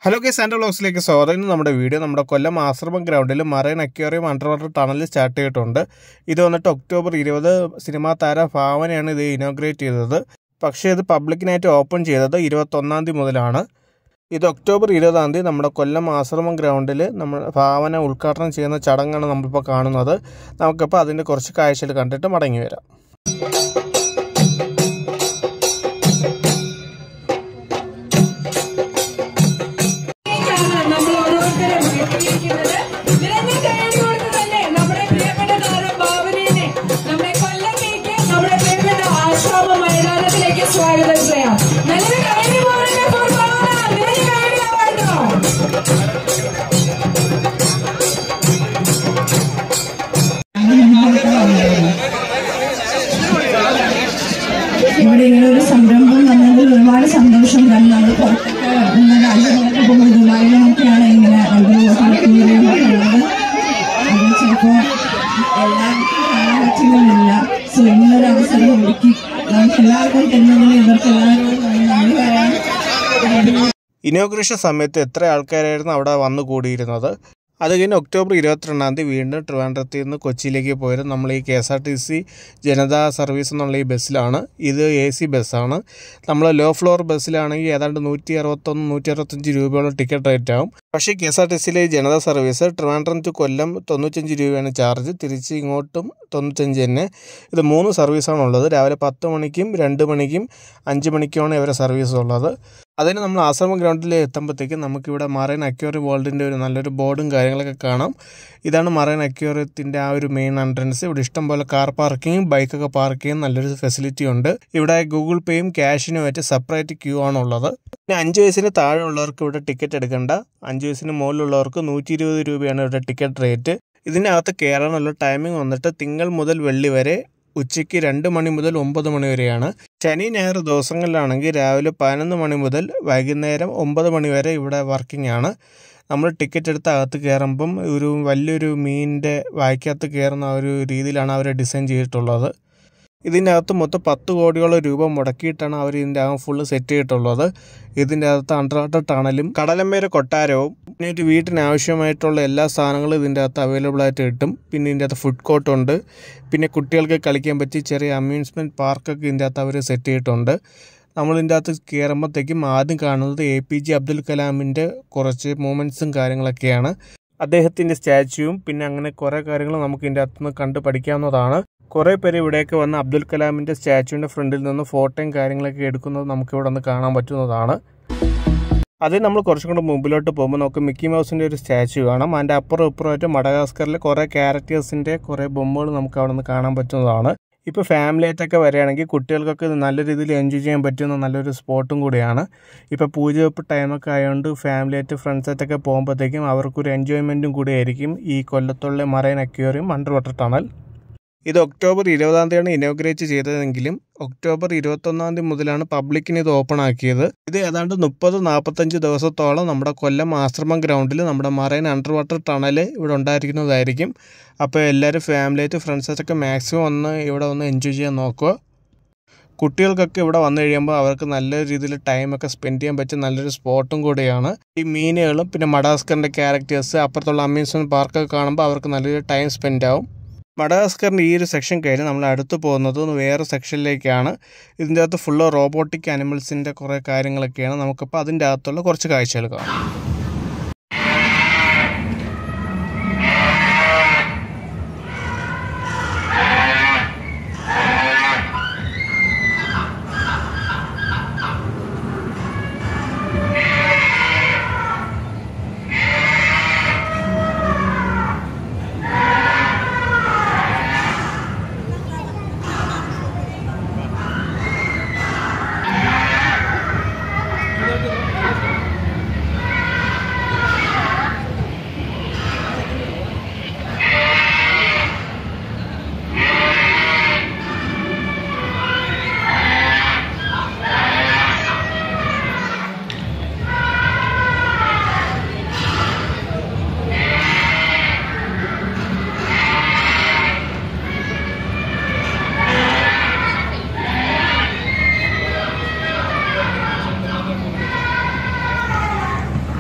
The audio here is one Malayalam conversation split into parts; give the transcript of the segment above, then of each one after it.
ഹലോ കെ സാൻഡോ വ്ളോഗ്സിലേക്ക് സ്വാഗതം ഇന്ന് നമ്മുടെ വീഡിയോ നമ്മുടെ കൊല്ലം ആശ്രമം ഗ്രൗണ്ടിൽ marine aquarium under water tunnel start ചെയ്തിട്ടുണ്ട് ഇത് വന്നിട്ട് ഒക്ടോബർ ഇരുപത് സിനിമാ താര ഭാവനയാണ് ഇത് ഇനോഗ്രേറ്റ് ചെയ്തത് പക്ഷേ ഇത് പബ്ലിക്കിനായിട്ട് ഓപ്പൺ ചെയ്തത് ഇരുപത്തൊന്നാം തീയതി മുതലാണ് ഇത് ഒക്ടോബർ ഇരുപതാം തീയതി നമ്മുടെ കൊല്ലം ആശ്രമം ഗ്രൗണ്ടിൽ നമ്മൾ ഭാവന ഉദ്ഘാടനം ചെയ്യുന്ന ചടങ്ങാണ് നമ്മളിപ്പോൾ കാണുന്നത് നമുക്കിപ്പോൾ അതിൻ്റെ കുറച്ച് കാഴ്ചകൾ കണ്ടിട്ട് മടങ്ങി വരാം നമ്മൾ ഓരോരുത്തരും എത്തിയിരിക്കുന്നത് നിറഞ്ഞ കൈയടിയോടെ തന്നെ നമ്മുടെ പ്രിയപ്പെട്ട താരം ഭാവനയെ നമ്മുടെ കൊല്ലത്തേക്ക് നമ്മുടെ പ്രിയപ്പെട്ട ആശ്രമ മൈതാനത്തിലേക്ക് സ്വാഗതം ചെയ്യാം നല്ലൊരു കൈയടി പോകട്ടെ for ഭാവന. നിറഞ്ഞ കൈയടിയാവാട്ടോ. ഇവിടെ ഇങ്ങനെ ഒരു സംരംഭം വന്നതിൽ ഒരുപാട് സന്തോഷം തന്നെ നമ്മൾ പുറത്തൊക്കെ ഇങ്ങനെ രാജ്യങ്ങളൊക്കെ പോകുമ്പോൾ ദുബായിലൊക്കെയാണ് ഇങ്ങനെ ഒരു ഹോട്ടലും ഉള്ളത് അത് ചിലപ്പോൾ എല്ലാവർക്കും കാണാൻ പറ്റുന്നില്ല സോ ഇങ്ങനൊരു അവസരം ഒരുക്കി നമുക്ക് എല്ലാവർക്കും തരുന്നതിന് ഇവർക്ക് എല്ലാവരോടും നന്ദി പറയാൻ ഇനോഗ്രേഷൻ സമയത്ത് എത്ര ആൾക്കാരായിരുന്നു അവിടെ വന്നു കൂടിയിരുന്നത് അത് കഴിഞ്ഞ് ഒക്ടോബർ ഇരുപത്തിരണ്ടാം തീയതി വീണ്ടും ട്രിവാൻഡ്രത്തിൽ നിന്ന് കൊച്ചിയിലേക്ക് പോയത് നമ്മൾ ഈ K S R T C Janata service എന്നുള്ള ഈ ബസ്സിലാണ് ഇത് എ സി ബസ്സാണ് നമ്മൾ ലോ ഫ്ലോർ ബസ്സിലാണെങ്കിൽ ഏതാണ്ട് നൂറ്റി അറുപത്തൊന്ന് നൂറ്റി അറുപത്തഞ്ച് രൂപയോളം ടിക്കറ്റ് റേറ്റ് ആവും പക്ഷേ കെ എസ് ആർ ടി സിയിലെ ജനതാ സർവീസ് ട്രിവാൻഡ്രം ടു കൊല്ലം തൊണ്ണൂറ്റഞ്ച് രൂപയാണ് ചാർജ് തിരിച്ച് ഇങ്ങോട്ടും തൊണ്ണൂറ്റഞ്ച് തന്നെ ഇത് മൂന്ന് സർവീസാണ് ഉള്ളത് രാവിലെ പത്ത് മണിക്കും രണ്ട് മണിക്കും അഞ്ച് മണിക്കുമാണ് ഇവരെ സർവീസ് ഉള്ളത് അതിന് നമ്മൾ ആശ്രമം ഗ്രൗണ്ടിൽ എത്തുമ്പോഴത്തേക്കും നമുക്കിവിടെ മറൈൻ അക്വേറിയം വേൾഡിൻ്റെ ഒരു നല്ലൊരു ബോർഡും കാര്യങ്ങളൊക്കെ കാണാം ഇതാണ് മറൈൻ അക്വേറിയത്തിൻ്റെ ആ ഒരു മെയിൻ എൻട്രൻസ് ഇവിടെ ഇഷ്ടംപോലെ കാർ പാർക്കിങ്ങും ബൈക്കൊക്കെ പാർക്ക് ചെയ്യാൻ നല്ലൊരു ഫെസിലിറ്റി ഉണ്ട് ഇവിടെ ഗൂഗിൾ പേയും ക്യാഷിനുമായിട്ട് സെപ്പറേറ്റ് ക്യൂ ആണുള്ളത് പിന്നെ അഞ്ച് വയസ്സിന് താഴെ ഉള്ളവർക്ക് ഇവിടെ ടിക്കറ്റ് എടുക്കണ്ട അഞ്ച് വയസ്സിന് മുകളിലുള്ളവർക്ക് നൂറ്റി ഇരുപത് രൂപയാണ് ഇവിടെ ടിക്കറ്റ് റേറ്റ് ഇതിനകത്ത് കയറാനുള്ള ടൈമിംഗ് വന്നിട്ട് തിങ്കൾ മുതൽ വെള്ളി വരെ ഉച്ചയ്ക്ക് രണ്ട് മണി മുതൽ ഒമ്പത് മണി വരെയാണ് ശനി ഞായർ ദിവസങ്ങളിലാണെങ്കിൽ രാവിലെ പതിനൊന്ന് മണി മുതൽ വൈകുന്നേരം ഒമ്പത് മണി വരെ ഇവിടെ വർക്കിംഗ് ആണ് നമ്മൾ ടിക്കറ്റ് എടുത്ത് അകത്ത് കയറുമ്പം ഒരു വലിയൊരു മീനിൻ്റെ വായ്ക്കകത്ത് കയറുന്ന ആ ഒരു രീതിയിലാണ് അവർ ഡിസൈൻ ചെയ്തിട്ടുള്ളത് ഇതിൻ്റെ അകത്ത് മൊത്തം പത്ത് കോടിയോളം രൂപ മുടക്കിയിട്ടാണ് അവർ ഇതിൻ്റെ അകം ഫുള്ള് സെറ്റ് ചെയ്തിട്ടുള്ളത് ഇതിൻ്റെ അകത്ത് അണ്ടർ വാട്ടർ ടണലും കടലമ്പേര കൊട്ടാരവും പിന്നെ ഒരു വീട്ടിന് ആവശ്യമായിട്ടുള്ള എല്ലാ സാധനങ്ങളും ഇതിൻ്റെ അകത്ത് അവൈലബിൾ ആയിട്ട് കിട്ടും പിന്നെ ഇതിൻ്റെ അകത്ത് ഫുഡ് കോർട്ടുണ്ട് പിന്നെ കുട്ടികൾക്ക് കളിക്കാൻ പറ്റിയ ചെറിയ അമ്യൂസ്മെൻറ്റ് പാർക്കൊക്കെ ഇതിൻ്റെ അകത്ത് അവർ സെറ്റ് ചെയ്തിട്ടുണ്ട് നമ്മൾ ഇതിൻ്റെ അകത്ത് കയറുമ്പോഴത്തേക്കും ആദ്യം കാണുന്നത് എ പി ജെ അബ്ദുൽ കലാമിൻ്റെ കുറച്ച് മൂമെൻറ്റ്സും കാര്യങ്ങളൊക്കെയാണ് അദ്ദേഹത്തിൻ്റെ സ്റ്റാച്യുവും പിന്നെ അങ്ങനെ കുറേ കാര്യങ്ങൾ നമുക്ക് ഇതിൻ്റെ അകത്തുനിന്ന് കണ്ട് പഠിക്കാവുന്നതാണ് കുറേ പേര് ഇവിടെയൊക്കെ വന്ന് അബ്ദുൽ കലാമിൻ്റെ സ്റ്റാച്യുവിൻ്റെ ഫ്രണ്ടിൽ നിന്ന് ഫോട്ടോയും കാര്യങ്ങളൊക്കെ എടുക്കുന്നത് നമുക്ക് ഇവിടെ നിന്ന് കാണാൻ പറ്റുന്നതാണ് അത് നമ്മൾ കുറച്ചും കൂടെ മുമ്പിലോട്ട് പോകുമ്പോൾ നമുക്ക് മിക്കി മൗസിൻ്റെ ഒരു സ്റ്റാച്യു കാണാം അതിൻ്റെ അപ്പുറം ഇപ്പുറമായിട്ട് മഡഗാസ്കറിലെ കുറേ ക്യാരക്ടേഴ്സിൻ്റെ കുറേ ബൊമ്മകൾ നമുക്ക് അവിടെ നിന്ന് കാണാൻ പറ്റുന്നതാണ് ഇപ്പോൾ ഫാമിലി ആയിട്ടൊക്കെ വരികയാണെങ്കിൽ കുട്ടികൾക്കൊക്കെ ഇത് നല്ല രീതിയിൽ എൻജോയ് ചെയ്യാൻ പറ്റുന്ന നല്ലൊരു സ്പോട്ടും കൂടിയാണ് ഇപ്പോൾ പൂജവെപ്പ് ടൈമൊക്കെ ആയതുകൊണ്ട് ഫാമിലി ആയിട്ട് ഫ്രണ്ട്സ് ആയിട്ടൊക്കെ പോകുമ്പോഴത്തേക്കും അവർക്കൊരു എൻജോയ്മെൻറ്റും കൂടിയായിരിക്കും ഈ കൊല്ലത്തുള്ള marine aquarium under water tunnel ഇത് ഒക്ടോബർ ഇരുപതാം തീയതിയാണ് ഇനോഗ്രേറ്റ് ചെയ്തതെങ്കിലും ഒക്ടോബർ ഇരുപത്തൊന്നാം തീയതി മുതലാണ് പബ്ലിക്കിന് ഇത് ഓപ്പൺ ആക്കിയത് ഇത് ഏതാണ്ട് മുപ്പത് നാൽപ്പത്തഞ്ച് ദിവസത്തോളം നമ്മുടെ കൊല്ലം ആശ്രമം ഗ്രൗണ്ടിൽ നമ്മുടെ മറൈൻ അണ്ടർ വാട്ടർ ടണൽ ഇവിടെ ഉണ്ടായിരിക്കുന്നതായിരിക്കും അപ്പോൾ എല്ലാവരും ഫാമിലിയായിട്ട് ഫ്രണ്ട്സായിട്ടൊക്കെ മാക്സിമം ഒന്ന് ഇവിടെ ഒന്ന് എൻജോയ് ചെയ്യാൻ നോക്കുക കുട്ടികൾക്കൊക്കെ ഇവിടെ വന്നു കഴിയുമ്പോൾ അവർക്ക് നല്ല രീതിയിൽ ടൈമൊക്കെ സ്പെൻഡ് ചെയ്യാൻ പറ്റിയ നല്ലൊരു സ്പോട്ടും കൂടിയാണ് ഈ മീനുകളും പിന്നെ മഡാസ്കറിൻ്റെ ക്യാരക്ടേഴ്സ് അപ്പുറത്തുള്ള അമ്യൂസ്മെൻറ്റ് പാർക്കൊക്കെ കാണുമ്പോൾ അവർക്ക് നല്ലൊരു ടൈം സ്പെൻഡ് ആവും മഡഗാസ്കറിൻ്റെ ഈ ഒരു സെക്ഷൻ കഴിഞ്ഞ് നമ്മൾ അടുത്ത് പോകുന്നത് വേറെ സെക്ഷനിലേക്കാണ് ഇതിൻ്റെ അകത്ത് ഫുള്ള് റോബോട്ടിക് അനിമൽസിൻ്റെ കുറേ കാര്യങ്ങളൊക്കെയാണ് നമുക്കിപ്പോൾ അതിൻ്റെ അകത്തുള്ള കുറച്ച് കാഴ്ചകൾ കാണാം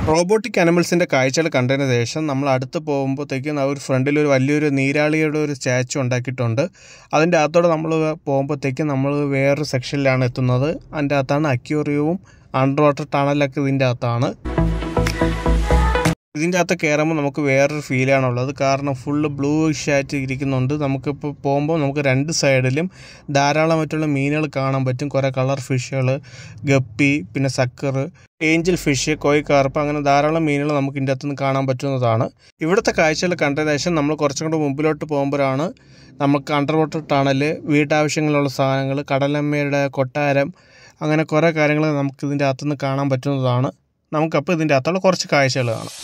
റോബോട്ടിക് അനിമൽസിൻ്റെ കാഴ്ചകൾ കണ്ടതിന് ശേഷം നമ്മൾ അടുത്ത് പോകുമ്പോഴത്തേക്കും ആ ഒരു ഫ്രണ്ടിൽ ഒരു വലിയൊരു നീരാളിയുടെ ഒരു സ്റ്റാച്ചു ഉണ്ടാക്കിയിട്ടുണ്ട് അതിൻ്റെ അകത്തോടെ നമ്മൾ പോകുമ്പോഴത്തേക്കും നമ്മൾ വേറൊരു സെക്ഷനിലാണ് എത്തുന്നത് അതിൻ്റെ അകത്താണ് അക്യൂറിയവും അണ്ടർ വാട്ടർ ടണലൊക്കെ ഇതിൻ്റെ അകത്താണ് ഇതിൻ്റെ അകത്ത് കയറുമ്പോൾ നമുക്ക് വേറൊരു ഫീലാണുള്ളത് കാരണം ഫുള്ള് ബ്ലൂ ആയിട്ട് ഇരിക്കുന്നുണ്ട് നമുക്കിപ്പോൾ പോകുമ്പോൾ നമുക്ക് രണ്ട് സൈഡിലും ധാരാളമായിട്ടുള്ള മീനുകൾ കാണാൻ പറ്റും കുറേ കളർ ഫിഷുകൾ ഗപ്പി പിന്നെ sucker angel fish koi carp അങ്ങനെ ധാരാളം മീനുകൾ നമുക്ക് ഇതിൻ്റെ അകത്തുനിന്ന് കാണാൻ പറ്റുന്നതാണ് ഇവിടുത്തെ കാഴ്ചകൾ കണ്ടതിന് ശേഷം നമ്മൾ കുറച്ചും കൂടെ മുമ്പിലോട്ട് പോകുമ്പോഴാണ് നമുക്ക് അണ്ടർ വാട്ടർ ടണൽ വീട്ടാവശ്യങ്ങളുള്ള സാധനങ്ങൾ കടലമ്മയുടെ കൊട്ടാരം അങ്ങനെ കുറേ കാര്യങ്ങൾ നമുക്ക് ഇതിൻ്റെ അകത്തുനിന്ന് കാണാൻ പറ്റുന്നതാണ് നമുക്കപ്പോൾ ഇതിൻ്റെ അകത്തുള്ള കുറച്ച് കാഴ്ചകൾ കാണാം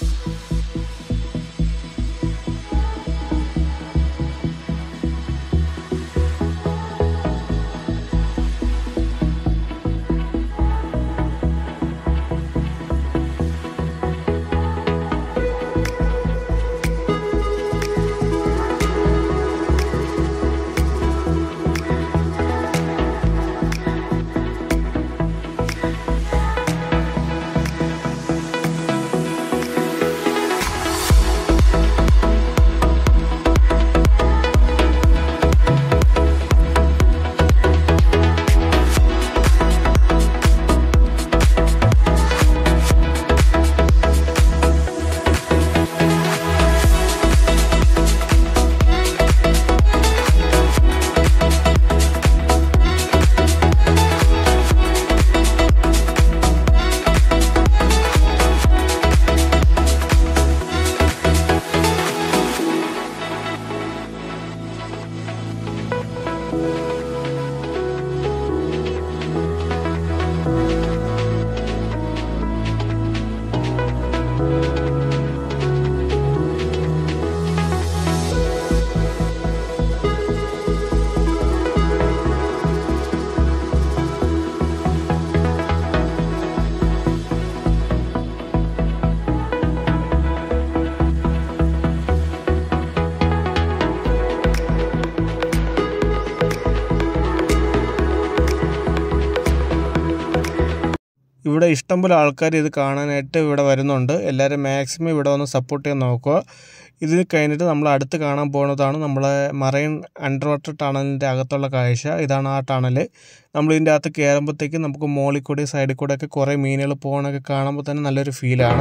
ഇവിടെ ഇഷ്ടംപോലെ ആൾക്കാർ ഇത് കാണാനായിട്ട് ഇവിടെ വരുന്നുണ്ട് എല്ലാവരും മാക്സിമം ഇവിടെ വന്ന് സപ്പോർട്ട് ചെയ്യാൻ നോക്കുക ഇത് കഴിഞ്ഞിട്ട് നമ്മൾ അടുത്ത് കാണാൻ പോകുന്നതാണ് നമ്മളെ മറൈൻ അണ്ടർ വാട്ടർ ടണലിൻ്റെ അകത്തുള്ള കാഴ്ച ഇതാണ് ആ ടണൽ നമ്മൾ ഇതിൻ്റെ അകത്ത് കയറുമ്പോഴത്തേക്കും നമുക്ക് മോളിൽ കൂടി സൈഡിൽ കൂടെ ഒക്കെ കുറേ മീനുകൾ പോകണമൊക്കെ കാണുമ്പോൾ തന്നെ നല്ലൊരു ഫീലാണ്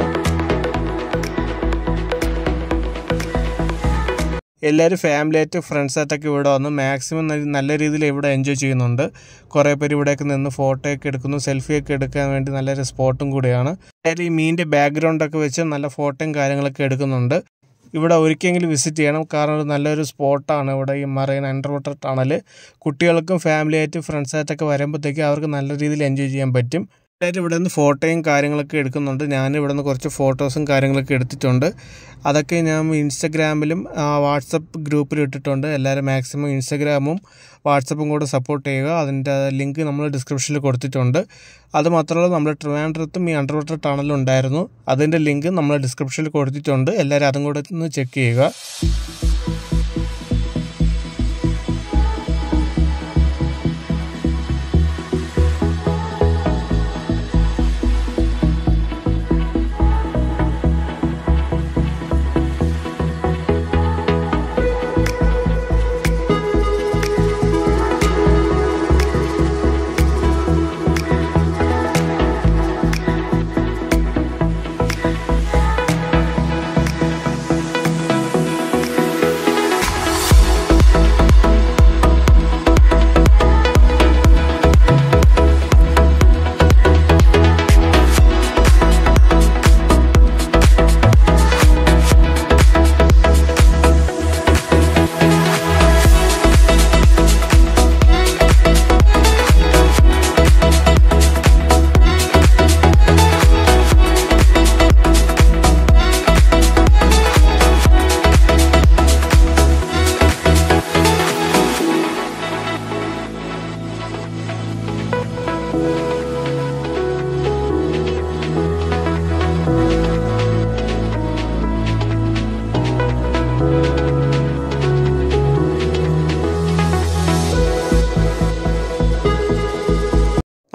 എല്ലാവരും ഫാമിലിയായിട്ട് ഫ്രണ്ട്സായിട്ടൊക്കെ ഇവിടെ വന്ന് മാക്സിമം നല്ല രീതിയിൽ ഇവിടെ എൻജോയ് ചെയ്യുന്നുണ്ട് കുറേ പേര് ഇവിടെയൊക്കെ നിന്ന് ഫോട്ടോയൊക്കെ എടുക്കുന്നു സെൽഫിയൊക്കെ എടുക്കാൻ വേണ്ടി നല്ലൊരു സ്പോട്ടും കൂടിയാണ് എല്ലാവരും ഈ മീനിൻ്റെ ബാക്ക്ഗ്രൗണ്ടൊക്കെ വെച്ച് നല്ല ഫോട്ടോയും കാര്യങ്ങളൊക്കെ എടുക്കുന്നുണ്ട് ഇവിടെ ഒരിക്കലെങ്കിലും വിസിറ്റ് ചെയ്യണം കാരണം ഒരു നല്ലൊരു സ്പോട്ടാണ് ഇവിടെ ഈ മറൈൻ അണ്ടർ വാട്ടർ ടണൽ കുട്ടികൾക്കും ഫാമിലിയായിട്ട് ഫ്രണ്ട്സായിട്ടൊക്കെ വരുമ്പോഴത്തേക്കും അവർക്ക് നല്ല രീതിയിൽ എൻജോയ് ചെയ്യാൻ പറ്റും എല്ലാവരും ഇവിടെ നിന്ന് ഫോട്ടോയും കാര്യങ്ങളൊക്കെ എടുക്കുന്നുണ്ട് ഞാൻ ഇവിടെ നിന്ന് കുറച്ച് ഫോട്ടോസും കാര്യങ്ങളൊക്കെ എടുത്തിട്ടുണ്ട് അതൊക്കെ ഞാൻ ഇൻസ്റ്റഗ്രാമിലും വാട്സപ്പ് ഗ്രൂപ്പിലും ഇട്ടിട്ടുണ്ട് എല്ലാവരും മാക്സിമം ഇൻസ്റ്റഗ്രാമും വാട്സപ്പും കൂടെ സപ്പോർട്ട് ചെയ്യുക അതിൻ്റെ ലിങ്ക് നമ്മൾ ഡിസ്ക്രിപ്ഷനിൽ കൊടുത്തിട്ടുണ്ട് അത് മാത്രമല്ല നമ്മുടെ ട്രിവാൻഡ്രത്തും ഈ അണ്ടർ വാട്ടർ ടണലും ഉണ്ടായിരുന്നു അതിൻ്റെ ലിങ്ക് നമ്മൾ ഡിസ്ക്രിപ്ഷനിൽ കൊടുത്തിട്ടുണ്ട് എല്ലാവരും അതും കൂടെ ഒന്ന് ചെക്ക് ചെയ്യുക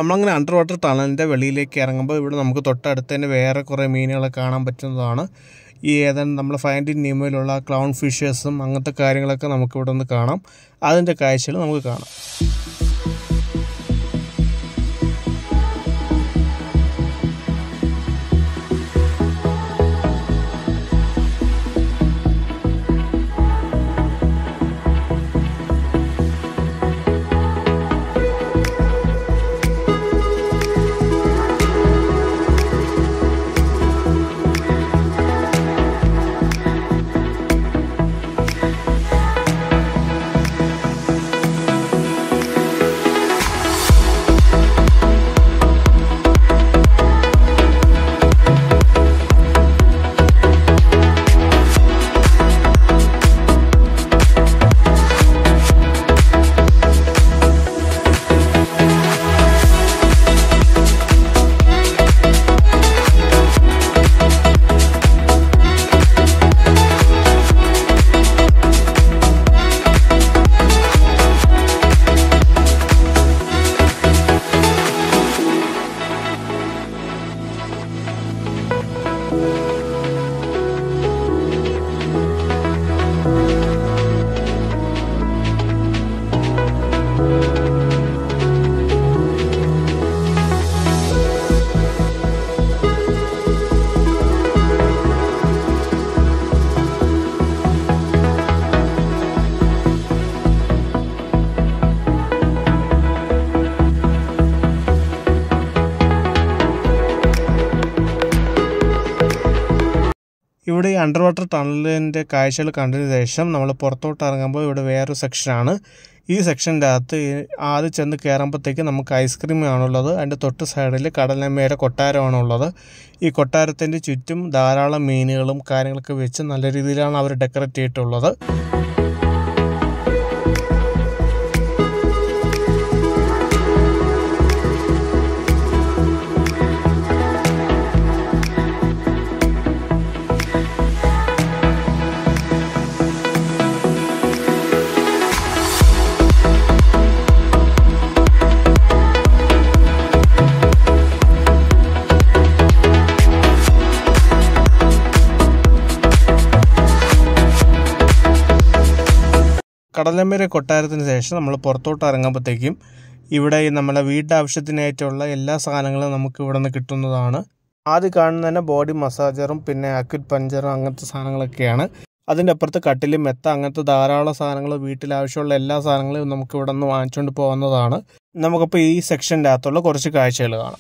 നമ്മളങ്ങനെ അണ്ടർ വാട്ടർ ടണലിൻ്റെ വെളിയിലേക്ക് ഇറങ്ങുമ്പോൾ ഇവിടെ നമുക്ക് തൊട്ടടുത്ത് തന്നെ വേറെ കുറേ മീനുകളെ കാണാൻ പറ്റുന്നതാണ് ഈ ഏതാണ്ട് നമ്മൾ ഫൈൻഡിൻ നീമയിലുള്ള ക്ലൗൺ ഫിഷേഴ്സും അങ്ങനത്തെ കാര്യങ്ങളൊക്കെ നമുക്ക് ഇവിടെ നിന്ന് കാണാം അതിൻ്റെ കാഴ്ചകൾ നമുക്ക് കാണാം ഇവിടെ ഈ അണ്ടർ വാട്ടർ ടണലിൻ്റെ കാഴ്ചകൾ കണ്ടതിന് ശേഷം നമ്മൾ പുറത്തോട്ട് ഇറങ്ങുമ്പോൾ ഇവിടെ വേറൊരു സെക്ഷനാണ് ഈ സെക്ഷൻ്റെ അകത്ത് ഈ ആദ്യം ചെന്ന് കയറുമ്പോഴത്തേക്ക് നമുക്ക് ഐസ്ക്രീം ആണുള്ളത് അതിൻ്റെ തൊട്ട് സൈഡിൽ കടലമ്മയുടെ കൊട്ടാരമാണ് ഉള്ളത് ഈ കൊട്ടാരത്തിൻ്റെ ചുറ്റും ധാരാളം മീനുകളും കാര്യങ്ങളൊക്കെ വെച്ച് നല്ല രീതിയിലാണ് അവർ ഡെക്കറേറ്റ് ചെയ്തിട്ടുള്ളത് കടലമ്മേര കൊട്ടാരത്തിന് ശേഷം നമ്മൾ പുറത്തോട്ട് ഇറങ്ങുമ്പോഴത്തേക്കും ഇവിടെ ഈ നമ്മളെ വീട്ടാവശ്യത്തിനായിട്ടുള്ള എല്ലാ സാധനങ്ങളും നമുക്ക് ഇവിടെ നിന്ന് കിട്ടുന്നതാണ് ആദ്യം കാണുന്ന തന്നെ ബോഡി മസാജറും പിന്നെ അക്വിറ്റ് പഞ്ചറും അങ്ങനത്തെ സാധനങ്ങളൊക്കെയാണ് അതിൻ്റെ അപ്പുറത്ത് കട്ടിൽ മെത്ത അങ്ങനത്തെ ധാരാളം സാധനങ്ങൾ വീട്ടിൽ ആവശ്യമുള്ള എല്ലാ സാധനങ്ങളും നമുക്ക് ഇവിടെ നിന്ന് വാങ്ങിച്ചുകൊണ്ട് പോകുന്നതാണ് നമുക്കപ്പോൾ ഈ സെക്ഷൻ്റെ അകത്തുള്ള കുറച്ച് കാഴ്ചകൾ കാണാം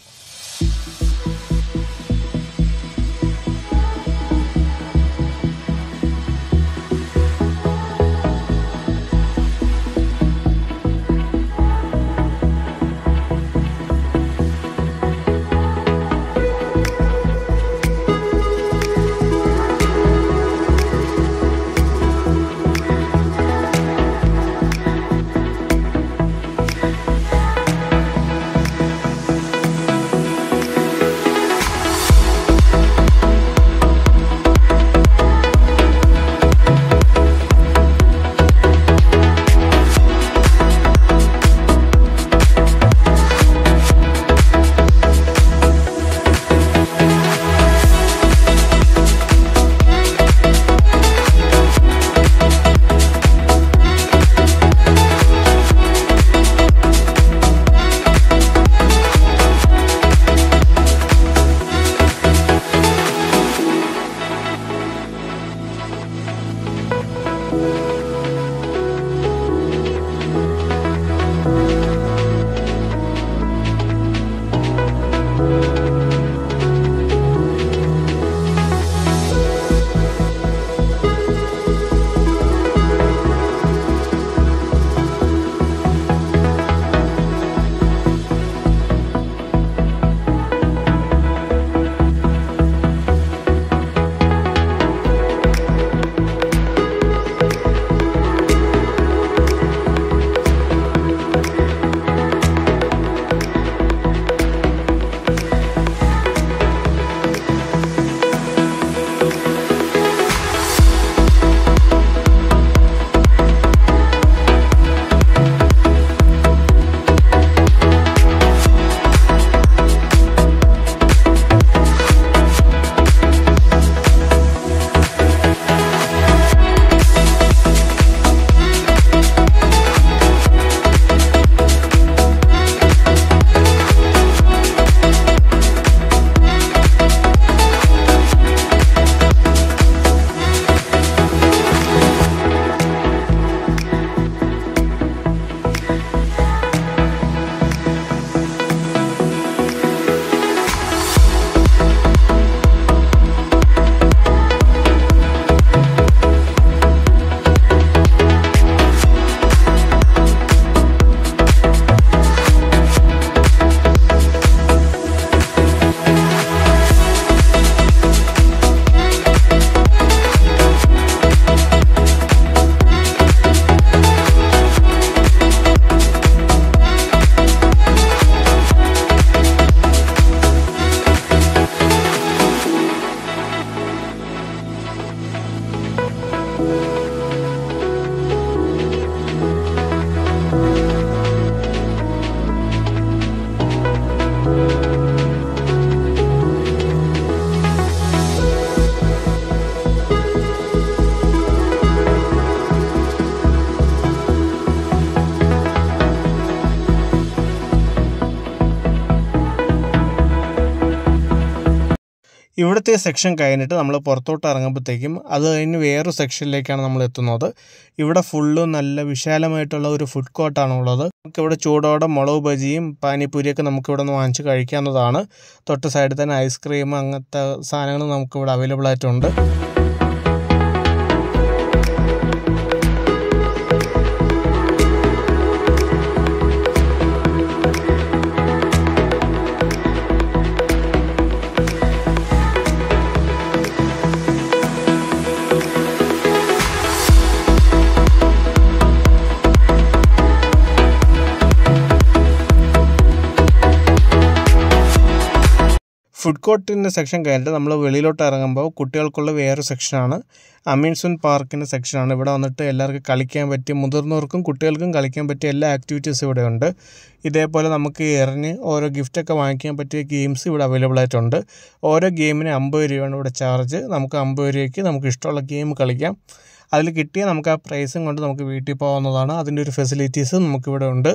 ഇവിടുത്തെ സെക്ഷൻ കഴിഞ്ഞിട്ട് നമ്മൾ പുറത്തോട്ട് ഇറങ്ങുമ്പോഴത്തേക്കും അത് കഴിഞ്ഞ് വേറൊരു സെക്ഷനിലേക്കാണ് നമ്മൾ എത്തുന്നത് ഇവിടെ ഫുള്ള് നല്ല വിശാലമായിട്ടുള്ള ഒരു ഫുഡ് കോർട്ടാണ് ഉള്ളത് നമുക്കിവിടെ ചൂടോടെ മുളക് ബജിയും പാനിപ്പൂരിയൊക്കെ നമുക്കിവിടെ നിന്ന് വാങ്ങിച്ച് കഴിക്കാവുന്നതാണ് തൊട്ട് സൈഡിൽ തന്നെ ഐസ്ക്രീം അങ്ങനത്തെ സാധനങ്ങൾ നമുക്കിവിടെ അവൈലബിൾ ആയിട്ടുണ്ട് ഫുഡ് കോർട്ടിൻ്റെ സെക്ഷൻ കഴിഞ്ഞിട്ട് നമ്മൾ വെളിയിലോട്ട് ഇറങ്ങുമ്പോൾ കുട്ടികൾക്കുള്ള വേറൊരു സെക്ഷനാണ് അമ്യൂസ്മെൻറ്റ് പാർക്കിൻ്റെ സെക്ഷനാണ് ഇവിടെ വന്നിട്ട് എല്ലാവർക്കും കളിക്കാൻ പറ്റിയ മുതിർന്നവർക്കും കുട്ടികൾക്കും കളിക്കാൻ പറ്റിയ എല്ലാ ആക്ടിവിറ്റീസും ഇവിടെ ഉണ്ട് ഇതേപോലെ നമുക്ക് എറിഞ്ഞ് ഓരോ ഗിഫ്റ്റൊക്കെ വാങ്ങിക്കാൻ പറ്റിയ ഗെയിംസ് ഇവിടെ അവൈലബിൾ ആയിട്ടുണ്ട് ഓരോ ഗെയിമിന് അമ്പത് രൂപയാണ് ഇവിടെ ചാർജ് നമുക്ക് അമ്പത് രൂപയ്ക്ക് നമുക്ക് ഇഷ്ടമുള്ള ഗെയിം കളിക്കാം അതിൽ കിട്ടിയ നമുക്ക് ആ പ്രൈസും കൊണ്ട് നമുക്ക് വീട്ടിൽ പോകാവുന്നതാണ് അതിൻ്റെ ഒരു ഫെസിലിറ്റീസ് നമുക്കിവിടെ ഉണ്ട്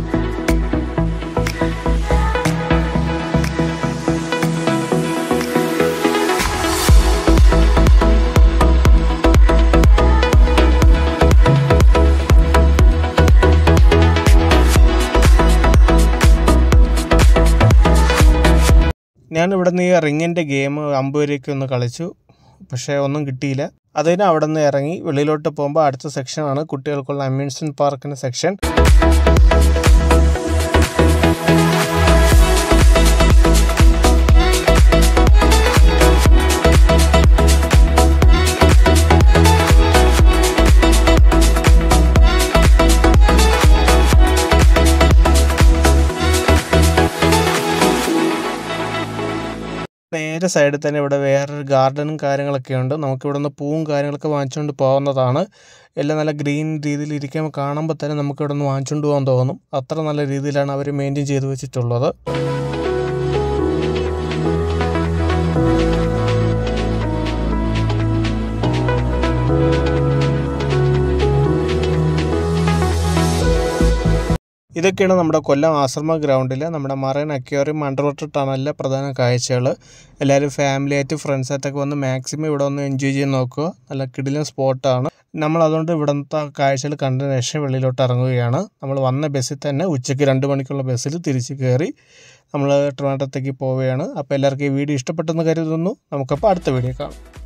ഞാൻ ഇവിടെ നിന്ന് ഈ റിങ്ങിൻ്റെ ഗെയിം അമ്പത് രൂപയ്ക്ക് ഒന്ന് കളിച്ചു പക്ഷേ ഒന്നും കിട്ടിയില്ല അതിന് അവിടെ നിന്ന് ഇറങ്ങി വെളിയിലോട്ട് പോകുമ്പോൾ അടുത്ത സെക്ഷനാണ് കുട്ടികൾക്കുള്ള അമ്യൂസ്മെൻറ്റ് പാർക്കിൻ്റെ സെക്ഷൻ നേരെ സൈഡിൽ തന്നെ ഇവിടെ വേറൊരു ഗാർഡനും കാര്യങ്ങളൊക്കെ ഉണ്ട് നമുക്ക് ഇവിടെ നിന്ന് പൂവും കാര്യങ്ങളൊക്കെ വാങ്ങിച്ചുകൊണ്ട് പോകാവുന്നതാണ് എല്ലാം നല്ല ഗ്രീൻ രീതിയിൽ ഇരിക്കുമ്പോൾ കാണുമ്പോൾ തന്നെ നമുക്ക് ഇവിടെ നിന്ന് വാങ്ങിച്ചുകൊണ്ട് പോകാൻ തോന്നും അത്ര നല്ല രീതിയിലാണ് അവർ മെയിൻറ്റെയിൻ ചെയ്ത് വെച്ചിട്ടുള്ളത് ഇതൊക്കെയാണ് നമ്മുടെ കൊല്ലം ആശ്രമ ഗ്രൗണ്ടിൽ നമ്മുടെ മറൈൻ അക്വേറിയം അണ്ടർ വാട്ടർ ടണലിലെ പ്രധാന കാഴ്ചകൾ എല്ലാവരും ഫാമിലി ആയിട്ട് ഫ്രണ്ട്സ് ആയിട്ടൊക്കെ വന്ന് മാക്സിമം ഇവിടെ ഒന്ന് എൻജോയ് ചെയ്ത് നോക്കുക നല്ല കിടിലൻ സ്പോട്ടാണ് നമ്മൾ അതുകൊണ്ട് ഇവിടുത്തെ കാഴ്ചകൾ കണ്ടതിന് ശേഷം വെളിയിലോട്ട് ഇറങ്ങുകയാണ് നമ്മൾ വന്ന ബസ്സിൽ തന്നെ ഉച്ചയ്ക്ക് രണ്ട് മണിക്കുള്ള ബസ്സിൽ തിരിച്ച് കയറി നമ്മൾ ട്രിവാൻഡ്രത്തേക്ക് പോവുകയാണ് അപ്പോൾ എല്ലാവർക്കും ഈ വീഡിയോ ഇഷ്ടപ്പെട്ടെന്ന് കരുതുന്നു നമുക്കപ്പോൾ അടുത്ത വീഡിയോ കാണാം